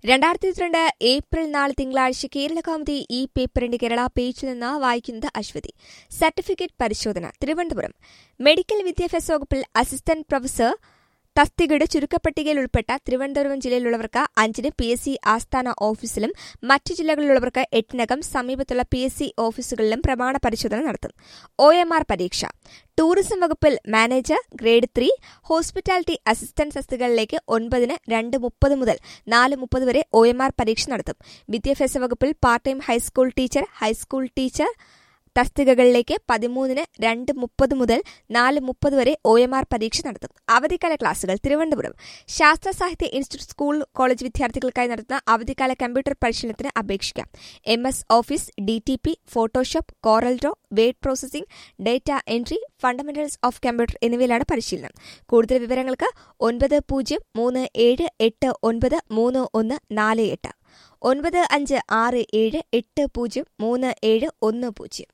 രണ്ടായിരത്തി ഇരുപത്തിരണ്ട് ഏപ്രിൽ നാല് തിങ്കളാഴ്ച കേരള കൗമുദി ഈ പേപ്പറിന്റെ കേരള പേജിൽ നിന്ന് വായിക്കുന്നത് അശ്വതി സർട്ടിഫിക്കറ്റ് പരിശോധന തിരുവനന്തപുരം മെഡിക്കൽ വിദ്യാഭ്യാസ വകുപ്പിൽ അസിസ്റ്റന്റ് പ്രൊഫസർ തസ്തികയുടെ ചുരുക്കപ്പട്ടികയിൽ ഉൾപ്പെട്ട തിരുവനന്തപുരം ജില്ലയിലുള്ളവർക്ക് അഞ്ചിന് പി എസ് സി ആസ്ഥാന ഓഫീസിലും മറ്റു ജില്ലകളിലുള്ളവർക്ക് എട്ടിനകം സമീപത്തുള്ള പി എസ് സി ഓഫീസുകളിലും പ്രമാണ പരിശോധന നടത്തും ഒ എം ആർ പരീക്ഷ ടൂറിസം വകുപ്പിൽ manager grade three hospitality assistant തസ്തികകളിലേക്ക് ഒൻപതിന് രണ്ട് മുപ്പത് മുതൽ നാല് മുപ്പത് വരെ ഒ എം ആർ പരീക്ഷ നടത്തും വിദ്യാഭ്യാസ വകുപ്പിൽ part time high school teacher high school teacher തസ്തികകളിലേക്ക് പതിമൂന്നിന് രണ്ട് മുപ്പത് മുതൽ നാല് മുപ്പത് വരെ ഒ എം ആർ പരീക്ഷ നടത്തും അവധിക്കാല ക്ലാസുകൾ തിരുവനന്തപുരം ശാസ്ത്ര സാഹിത്യ ഇൻസ്റ്റിറ്റ്യൂട്ട് സ്കൂൾ കോളേജ് വിദ്യാർത്ഥികൾക്കായി നടത്തുന്ന അവധിക്കാല കമ്പ്യൂട്ടർ പരിശീലനത്തിന് അപേക്ഷിക്കാം M S office D T P Photoshop Corel Draw word processing data entry fundamentals of computer എന്നിവയിലാണ് പരിശീലനം കൂടുതൽ വിവരങ്ങൾക്ക് ഒൻപത് പൂജ്യം മൂന്ന് ഏഴ് എട്ട് ഒൻപത് മൂന്ന് ഒന്ന് നാല് എട്ട് ഒൻപത് അഞ്ച് ആറ് ഏഴ് എട്ട് പൂജ്യം മൂന്ന് ഏഴ് ഒന്ന് പൂജ്യം